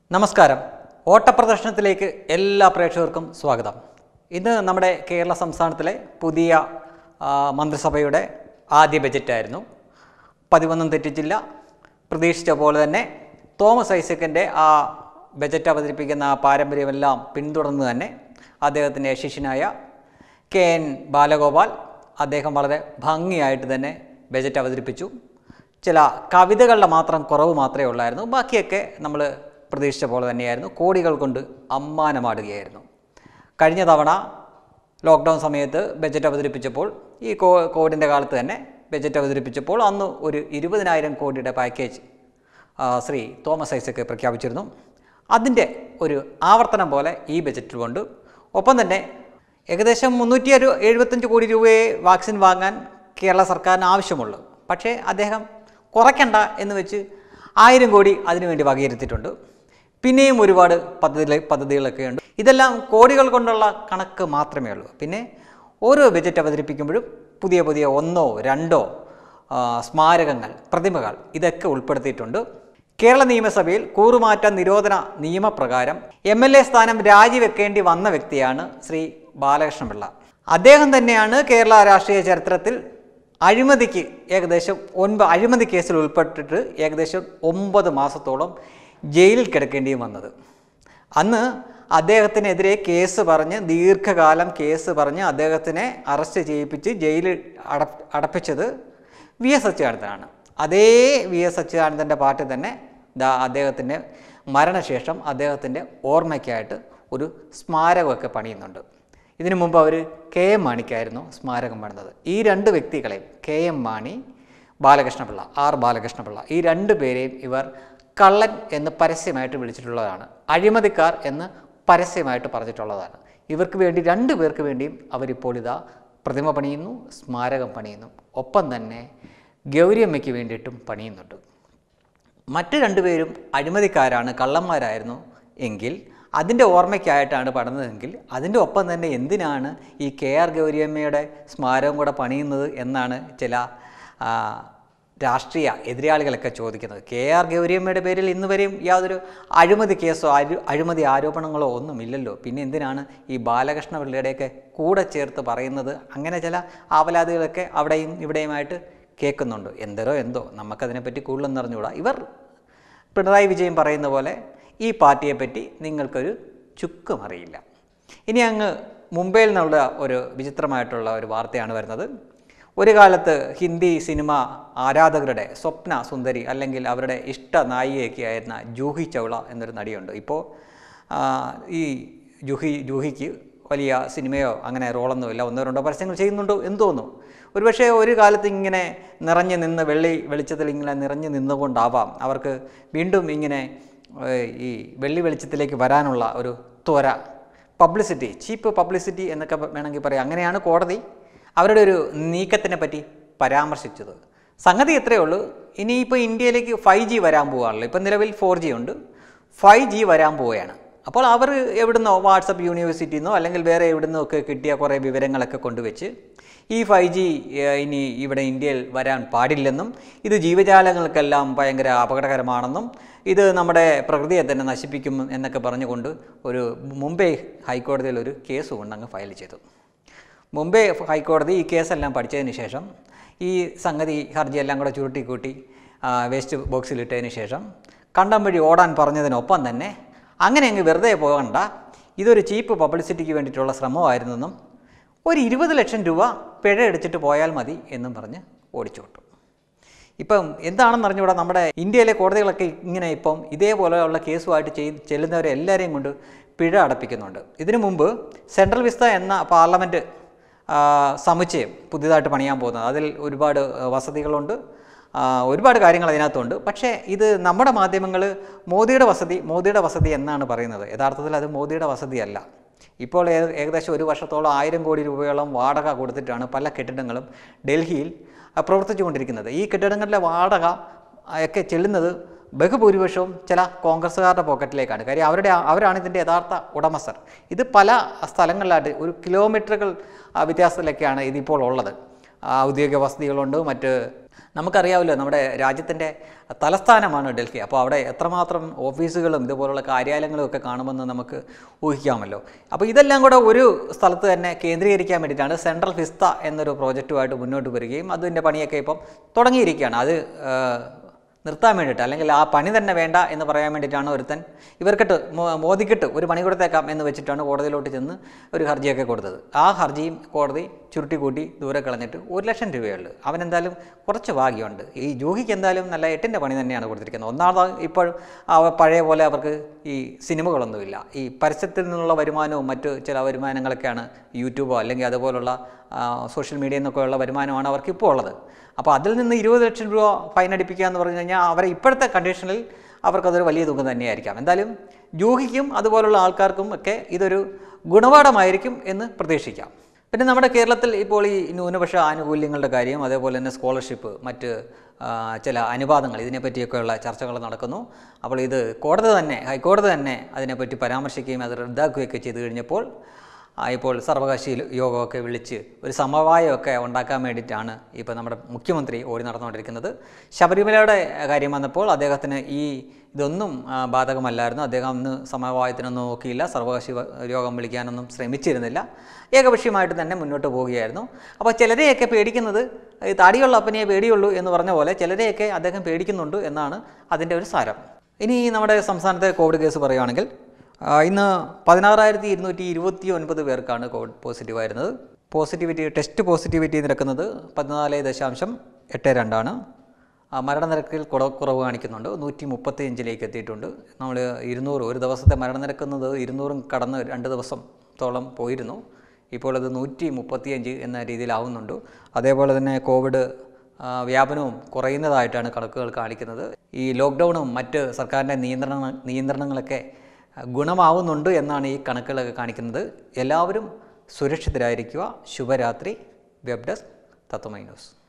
നമസ്കാരം ഓട്ടപ്രദർശനത്തിലേക്ക് എല്ലാ പ്രേക്ഷകർക്കും സ്വാഗതം ഇന്ന് നമ്മുടെ കേരള സംസ്ഥാനത്തിലെ പുതിയ ആ, മന്ത്രിസഭയുടെ ആദ്യ ബജറ്റായിരുന്നു പതിവൊന്നും തെറ്റിച്ചില്ല പ്രതീക്ഷിച്ച പോലെ തന്നെ തോമസ് ഐസക്കിൻ്റെ ആ ബജറ്റ് അവതരിപ്പിക്കുന്ന ആ പാരമ്പര്യമെല്ലാം പിന്തുടർന്ന് തന്നെ അദ്ദേഹത്തിൻ്റെ ശിഷ്യനായ കെ എൻ ബാലഗോപാൽ അദ്ദേഹം വളരെ ഭംഗിയായിട്ട് തന്നെ ബജറ്റ് അവതരിപ്പിച്ചു ചില കവിതകളുടെ മാത്രം കുറവ് മാത്രമേ ഉള്ളായിരുന്നു ബാക്കിയൊക്കെ നമ്മൾ പ്രതീക്ഷിച്ച പോലെ തന്നെയായിരുന്നു കോടികൾ കൊണ്ട് അമ്മാനമാടുകയായിരുന്നു കഴിഞ്ഞ തവണ ലോക്ക്ഡൗൺ സമയത്ത് ബജറ്റ് അവതരിപ്പിച്ചപ്പോൾ ഈ കോ കോവിഡിൻ്റെ കാലത്ത് തന്നെ ബജറ്റ് അവതരിപ്പിച്ചപ്പോൾ അന്ന് ഒരു ഇരുപതിനായിരം കോടിയുടെ പാക്കേജ് ആ, ശ്രീ തോമസ് ഐസക്ക് പ്രഖ്യാപിച്ചിരുന്നു അതിൻ്റെ ഒരു ആവർത്തനം പോലെ ഈ ബജറ്റിൽ കൊണ്ട് ഒപ്പം തന്നെ ഏകദേശം മുന്നൂറ്റി ഒരു എഴുപത്തഞ്ച് കോടി രൂപയെ വാക്സിൻ വാങ്ങാൻ കേരള സർക്കാരിന് ആവശ്യമുള്ളൂ പക്ഷേ അദ്ദേഹം കുറയ്ക്കണ്ട എന്ന് വെച്ച് ആയിരം കോടി അതിനുവേണ്ടി വകയിരുത്തിയിട്ടുണ്ട് പിന്നെയും ഒരുപാട് പദ്ധതി പദ്ധതികളൊക്കെ ഉണ്ട് ഇതെല്ലാം കോടികൾ കൊണ്ടുള്ള കണക്ക് മാത്രമേ ഉള്ളൂ പിന്നെ ഓരോ ബജറ്റ് അവതരിപ്പിക്കുമ്പോഴും പുതിയ പുതിയ ഒന്നോ രണ്ടോ ആ, സ്മാരകങ്ങൾ പ്രതിമകൾ ഇതൊക്കെ ഉൾപ്പെടുത്തിയിട്ടുണ്ട് കേരള നിയമസഭയിൽ കൂറുമാറ്റ നിരോധന നിയമപ്രകാരം എം എൽ എ സ്ഥാനം രാജിവെക്കേണ്ടി വന്ന വ്യക്തിയാണ് ശ്രീ ബാലകൃഷ്ണപിള്ള അദ്ദേഹം തന്നെയാണ് കേരള രാഷ്ട്രീയ ചരിത്രത്തിൽ അഴിമതിക്ക് ഏകദേശം ഒൻപത് അഴിമതി കേസിൽ ഉൾപ്പെട്ടിട്ട് ഏകദേശം ഒമ്പത് മാസത്തോളം ജയിലിൽ കിടക്കേണ്ടിയും വന്നത് അന്ന് അദ്ദേഹത്തിനെതിരെ കേസ് പറഞ്ഞ് ദീർഘകാലം കേസ് പറഞ്ഞ് അദ്ദേഹത്തിനെ അറസ്റ്റ് ചെയ്യിപ്പിച്ച് ജയിലിൽ അട അടപ്പിച്ചത് വി എസ് അച്യുതാനന്ദനാണ് അതേ വി എസ് അച്യുതാനന്ദൻ്റെ പാർട്ടി തന്നെ ദാ അദ്ദേഹത്തിൻ്റെ മരണശേഷം അദ്ദേഹത്തിൻ്റെ ഓർമ്മയ്ക്കായിട്ട് ഒരു സ്മാരകമൊക്കെ പണിയുന്നുണ്ട് ഇതിനു മുമ്പ് അവർ കെ എം മാണിക്കായിരുന്നു സ്മാരകം പണിതത് ഈ രണ്ട് വ്യക്തികളെയും K M Mani Balakrishnapillai R Balakrishnapillai ഈ രണ്ട് പേരെയും ഇവർ കള്ളൻ എന്ന് പരസ്യമായിട്ട് വിളിച്ചിട്ടുള്ളതാണ് അഴിമതിക്കാർ എന്ന് പരസ്യമായിട്ട് പറഞ്ഞിട്ടുള്ളതാണ് ഇവർക്ക് വേണ്ടി രണ്ടു പേർക്ക് വേണ്ടിയും അവരിപ്പോൾ ഇതാ പ്രതിമ പണിയുന്നു സ്മാരകം പണിയുന്നു ഒപ്പം തന്നെ ഗൗരിയമ്മയ്ക്ക് വേണ്ടിയിട്ടും പണിയുന്നുണ്ട് മറ്റ് രണ്ടുപേരും അഴിമതിക്കാരാണ് കള്ളന്മാരായിരുന്നു എങ്കിൽ അതിൻ്റെ ഓർമ്മയ്ക്കായിട്ടാണ് പണിതതെങ്കിൽ അതിൻ്റെ ഒപ്പം തന്നെ എന്തിനാണ് ഈ കെ ആർ ഗൗരിയമ്മയുടെ സ്മാരകം കൂടെ പണിയുന്നത് എന്നാണ് ചില ആ, രാഷ്ട്രീയ എതിരാളികളൊക്കെ ചോദിക്കുന്നത് കെ ആർ ഗൗരിയമ്മയുടെ പേരിൽ ഇന്ന് വരെയും യാതൊരു അഴിമതി കേസോ അഴി അഴിമതി ആരോപണങ്ങളോ ഒന്നുമില്ലല്ലോ പിന്നെ എന്തിനാണ് ഈ ബാലകൃഷ്ണ പിള്ളയുടെയൊക്കെ കൂടെ ചേർത്ത് പറയുന്നത് അങ്ങനെ ചില ആവലാതികളൊക്കെ അവിടെയും ഇവിടെയുമായിട്ട് കേൾക്കുന്നുണ്ട് എന്തരോ എന്തോ നമുക്കതിനെപ്പറ്റി കൂടുതലൊന്നും അറിഞ്ഞുകൂടാ ഇവർ പിണറായി വിജയൻ പറയുന്ന പോലെ ഈ പാർട്ടിയെപ്പറ്റി നിങ്ങൾക്കൊരു ചുക്കും അറിയില്ല ഇനി അങ്ങ് മുംബൈയിൽ നിന്നുള്ള ഒരു വിചിത്രമായിട്ടുള്ള ഒരു വാർത്തയാണ് വരുന്നത് ഒരു കാലത്ത് ഹിന്ദി സിനിമ ആരാധകരുടെ സ്വപ്ന സുന്ദരി അല്ലെങ്കിൽ അവരുടെ ഇഷ്ട നായികയൊക്കെ ആയിരുന്ന ജൂഹി ചൗള എന്നൊരു നടിയുണ്ട് ഇപ്പോൾ ആ, ഈ ജൂഹി ജൂഹിക്ക് വലിയ സിനിമയോ അങ്ങനെ റോളൊന്നുമില്ല ഒന്നോ രണ്ടോ പരസ്യങ്ങൾ ചെയ്യുന്നുണ്ടോ എന്ന് തോന്നുന്നു ഒരുപക്ഷെ ഒരു കാലത്ത് ഇങ്ങനെ നിറഞ്ഞു നിന്ന് വെള്ളി വെളിച്ചത്തിൽ ഇങ്ങനെ നിറഞ്ഞു നിന്നുകൊണ്ടാവാം അവർക്ക് വീണ്ടും ഇങ്ങനെ ഏഹ്, ഈ വെള്ളി വെളിച്ചത്തിലേക്ക് വരാനുള്ള ഒരു ത്വര പബ്ലിസിറ്റി ചീപ്പ് പബ്ലിസിറ്റി എന്നൊക്കെ വേണമെങ്കിൽ പറയാം അങ്ങനെയാണ് കോടതി അവരുടെ ഒരു നീക്കത്തിനെ പറ്റി പരാമർശിച്ചത് സംഗതി ഇത്രയേ ഉള്ളൂ ഇനിയിപ്പോൾ ഇന്ത്യയിലേക്ക് ഫൈവ് ജി വരാൻ പോവുകയാണല്ലോ ഇപ്പം നിലവിൽ ഫോർ ജി ഉണ്ട് ഫൈവ് ജി വരാൻ പോവുകയാണ് അപ്പോൾ അവർ എവിടുന്നോ വാട്സപ്പ് യൂണിവേഴ്സിറ്റിയിൽ നിന്നോ അല്ലെങ്കിൽ വേറെ എവിടുന്നോ ഒക്കെ കിട്ടിയ കുറേ വിവരങ്ങളൊക്കെ കൊണ്ടുവച്ച് ഈ ഫൈവ് ജി ഇനി ഇവിടെ ഇന്ത്യയിൽ വരാൻ പാടില്ലെന്നും ഇത് ജീവജാലങ്ങൾക്കെല്ലാം ഭയങ്കര അപകടകരമാണെന്നും ഇത് നമ്മുടെ പ്രകൃതിയെ തന്നെ നശിപ്പിക്കും എന്നൊക്കെ പറഞ്ഞുകൊണ്ട് ഒരു മുംബൈ ഹൈക്കോടതിയിൽ ഒരു കേസ് കൊണ്ട് അങ്ങ് ഫയൽ ചെയ്തു മുംബൈ ഹൈക്കോടതി ഈ കേസെല്ലാം പഠിച്ചതിന് ശേഷം ഈ സംഗതി ഹർജിയെല്ലാം കൂടെ ചുരുട്ടിക്കൂട്ടി ആ, വേസ്റ്റ് ബോക്സിലിട്ടതിന് ശേഷം കണ്ടം വഴി ഓടാൻ പറഞ്ഞതിനൊപ്പം തന്നെ അങ്ങനെ അങ്ങ് വെറുതെ പോകണ്ട ഇതൊരു ചീപ്പ് പബ്ലിസിറ്റിക്ക് വേണ്ടിയിട്ടുള്ള ശ്രമമായിരുന്നെന്നും ഒരു ഇരുപത് ലക്ഷം രൂപ പിഴ അടിച്ചിട്ട് പോയാൽ മതി എന്നും പറഞ്ഞ് ഓടിച്ചു വിട്ടു ഇപ്പം എന്താണെന്ന് അറിഞ്ഞുകൂടാ നമ്മുടെ ഇന്ത്യയിലെ കോടതികളൊക്കെ ഇങ്ങനെ ഇപ്പം ഇതേപോലെയുള്ള കേസുമായിട്ട് ചെയ് ചെല്ലുന്നവരെ എല്ലാവരെയും കൊണ്ട് പിഴ അടപ്പിക്കുന്നുണ്ട് ഇതിനു മുമ്പ് സെൻട്രൽ വിസ്ത എന്ന പാർലമെൻറ്റ് ആ, സമുച്ചയം പുതിയതായിട്ട് പണിയാൻ പോകുന്നത് അതിൽ ഒരുപാട് ആ, വസതികളുണ്ട് ആ, ഒരുപാട് കാര്യങ്ങൾ അതിനകത്തുണ്ട് പക്ഷേ ഇത് നമ്മുടെ മാധ്യമങ്ങൾ മോദിയുടെ വസതി മോദിയുടെ വസതി എന്നാണ് പറയുന്നത് യഥാർത്ഥത്തിൽ അത് മോദിയുടെ വസതിയല്ല ഇപ്പോൾ ഏ- ഏകദേശം ഒരു വർഷത്തോളം ആയിരം കോടി രൂപയോളം വാടക കൊടുത്തിട്ടാണ് പല കെട്ടിടങ്ങളും ഡൽഹിയിൽ ആ, പ്രവർത്തിച്ചുകൊണ്ടിരിക്കുന്നത് ഈ കെട്ടിടങ്ങളിലെ വാടക ആ, ഒക്കെ ചെല്ലുന്നത് ബഹുഭൂരിപക്ഷവും ചില കോൺഗ്രസ്സുകാരുടെ പോക്കറ്റിലേക്കാണ് കാര്യം അവരുടെ അവരാണ് ഇതിൻ്റെ യഥാർത്ഥ ഉടമസ്ഥർ ഇത് പല സ്ഥലങ്ങളിലായിട്ട് ഒരു കിലോമീറ്ററുകൾ ആ, വ്യത്യാസത്തിലൊക്കെയാണ് ഇതിപ്പോൾ ഉള്ളത് ഔദ്യോഗിക വസതികളുണ്ട് മറ്റ് നമുക്കറിയാമല്ലോ നമ്മുടെ രാജ്യത്തിൻ്റെ തലസ്ഥാനമാണ് ഡൽഹി അപ്പോൾ അവിടെ എത്രമാത്രം ഓഫീസുകളും ഇതുപോലുള്ള കാര്യാലയങ്ങളും ഒക്കെ കാണുമെന്ന് നമുക്ക് ഊഹിക്കാമല്ലോ അപ്പോൾ ഇതെല്ലാം കൂടെ ഒരു സ്ഥലത്ത് തന്നെ കേന്ദ്രീകരിക്കാൻ വേണ്ടിയിട്ടാണ് സെൻട്രൽ ഫിസ്ത എന്നൊരു പ്രോജക്റ്റുമായിട്ട് മുന്നോട്ട് വരികയും അതിൻ്റെ പണിയൊക്കെ ഇപ്പം തുടങ്ങിയിരിക്കുകയാണ് അത് ആ, നിർത്താൻ വേണ്ടിയിട്ട് അല്ലെങ്കിൽ ആ പണി തന്നെ വേണ്ട എന്ന് പറയാൻ വേണ്ടിയിട്ടാണ് ഒരുത്തൻ ഇവർക്കിട്ട് മോ- മോദിക്കിട്ട് ഒരു പണി കൊടുത്തേക്കാം എന്ന് വെച്ചിട്ടാണ് കോടതിയിലോട്ട് ചെന്ന് ഒരു ഹർജിയൊക്കെ കൊടുത്തത് ആ ഹർജിയും കോടതി ചുരുട്ടി കൂട്ടി ദൂരെ കളഞ്ഞിട്ട് ഒരു ലക്ഷം രൂപയുള്ളൂ അവനെന്തായാലും കുറച്ച് ഭാഗ്യമുണ്ട് ഈ ജൂഹിക്ക് എന്തായാലും നല്ല എട്ടിൻ്റെ പണി തന്നെയാണ് കൊടുത്തിരിക്കുന്നത് ഒന്നാമത് ഇപ്പോൾ അവ പഴയ പോലെ അവർക്ക് ഈ സിനിമകളൊന്നുമില്ല ഈ പരസ്യത്തിൽ നിന്നുള്ള വരുമാനവും മറ്റു ചില വരുമാനങ്ങളൊക്കെയാണ് യൂട്യൂബോ അല്ലെങ്കിൽ അതുപോലുള്ള ആ, സോഷ്യൽ മീഡിയയിൽ നിന്നൊക്കെയുള്ള വരുമാനമാണ് അവർക്ക് ഇപ്പോൾ ഉള്ളത് അപ്പോൾ അതിൽ നിന്ന് ഇരുപത് ലക്ഷം രൂപ ഫൈൻ അടിപ്പിക്കുക എന്ന് പറഞ്ഞു കഴിഞ്ഞാൽ അവരെ ഇപ്പോഴത്തെ കണ്ടീഷനിൽ അവർക്കതൊരു വലിയ തുക തന്നെയായിരിക്കാം എന്തായാലും ജൂഹിക്കും അതുപോലുള്ള ആൾക്കാർക്കും ഒക്കെ ഇതൊരു ഗുണപാഠമായിരിക്കും എന്ന് പ്രതീക്ഷിക്കാം പിന്നെ നമ്മുടെ കേരളത്തിൽ ഇപ്പോൾ ഈ ന്യൂനപക്ഷ ആനുകൂല്യങ്ങളുടെ കാര്യം അതേപോലെ തന്നെ സ്കോളർഷിപ്പ് മറ്റ് ആ, ചില അനുവാദങ്ങൾ ഇതിനെപ്പറ്റിയൊക്കെയുള്ള ചർച്ചകൾ നടക്കുന്നു അപ്പോൾ ഇത് കോടതി തന്നെ ഹൈക്കോടതി തന്നെ അതിനെപ്പറ്റി പരാമർശിക്കുകയും അത് റദ്ദാക്കുകയൊക്കെ ചെയ്തു കഴിഞ്ഞപ്പോൾ ആ, ഇപ്പോൾ സർവകക്ഷി യോഗമൊക്കെ വിളിച്ച് ഒരു സമവായമൊക്കെ ഉണ്ടാക്കാൻ വേണ്ടിയിട്ടാണ് ഇപ്പോൾ നമ്മുടെ മുഖ്യമന്ത്രി ഓടി നടന്നുകൊണ്ടിരിക്കുന്നത് ശബരിമലയുടെ കാര്യം വന്നപ്പോൾ അദ്ദേഹത്തിന് ഈ ഇതൊന്നും ആ, ബാധകമല്ലായിരുന്നു അദ്ദേഹം അന്ന് സമവായത്തിനൊന്നും നോക്കിയില്ല സർവകക്ഷി വ- യോഗം വിളിക്കാനൊന്നും ശ്രമിച്ചിരുന്നില്ല ഏകപക്ഷീയമായിട്ട് തന്നെ മുന്നോട്ട് പോവുകയായിരുന്നു അപ്പോൾ ചിലരെയൊക്കെ പേടിക്കുന്നത് ഈ താടിയുള്ള അപ്പനെയെ പേടിയുള്ളൂ എന്ന് പറഞ്ഞ പോലെ ചിലരെയൊക്കെ അദ്ദേഹം പേടിക്കുന്നുണ്ട് എന്നാണ് അതിൻ്റെ ഒരു സാരം ഇനി നമ്മുടെ സംസ്ഥാനത്തെ കോവിഡ് കേസ് പറയുകയാണെങ്കിൽ ആ, ഇന്ന് പതിനാറായിരത്തി ഇരുന്നൂറ്റി ഇരുപത്തി ഒൻപത് പേർക്കാണ് കോവിഡ് പോസിറ്റീവ് ആയിരുന്നത് പോസിറ്റിവിറ്റി ടെസ്റ്റ് പോസിറ്റിവിറ്റി നിരക്കുന്നത് പതിനാല് ദശാംശം എട്ട് രണ്ടാണ് ആ, മരണനിരക്കിൽ കുറ കുറവ് കാണിക്കുന്നുണ്ട് നൂറ്റി മുപ്പത്തി അഞ്ചിലേക്ക് എത്തിയിട്ടുണ്ട് നമ്മൾ ഇരുന്നൂറ് ഒരു ദിവസത്തെ മരണനിരക്കുന്നത് ഇരുന്നൂറും കടന്ന് രണ്ട് ദിവസത്തോളം പോയിരുന്നു ഇപ്പോൾ അത് നൂറ്റി മുപ്പത്തിയഞ്ച് എന്ന രീതിയിലാവുന്നുണ്ട് അതേപോലെ തന്നെ കോവിഡ് ആ, വ്യാപനവും കുറയുന്നതായിട്ടാണ് കണക്കുകൾ കാണിക്കുന്നത് ഈ ലോക്ക്ഡൗണും മറ്റ് സർക്കാരിൻ്റെ നിയന്ത്രണ നിയന്ത്രണങ്ങളൊക്കെ ഗുണമാവുന്നുണ്ട് എന്നാണ് ഈ കണക്കുകളൊക്കെ കാണിക്കുന്നത് എല്ലാവരും സുരക്ഷിതരായിരിക്കുക ശുഭരാത്രി വെബ് ഡെസ്ക് തത്വമൈ ന്യൂസ്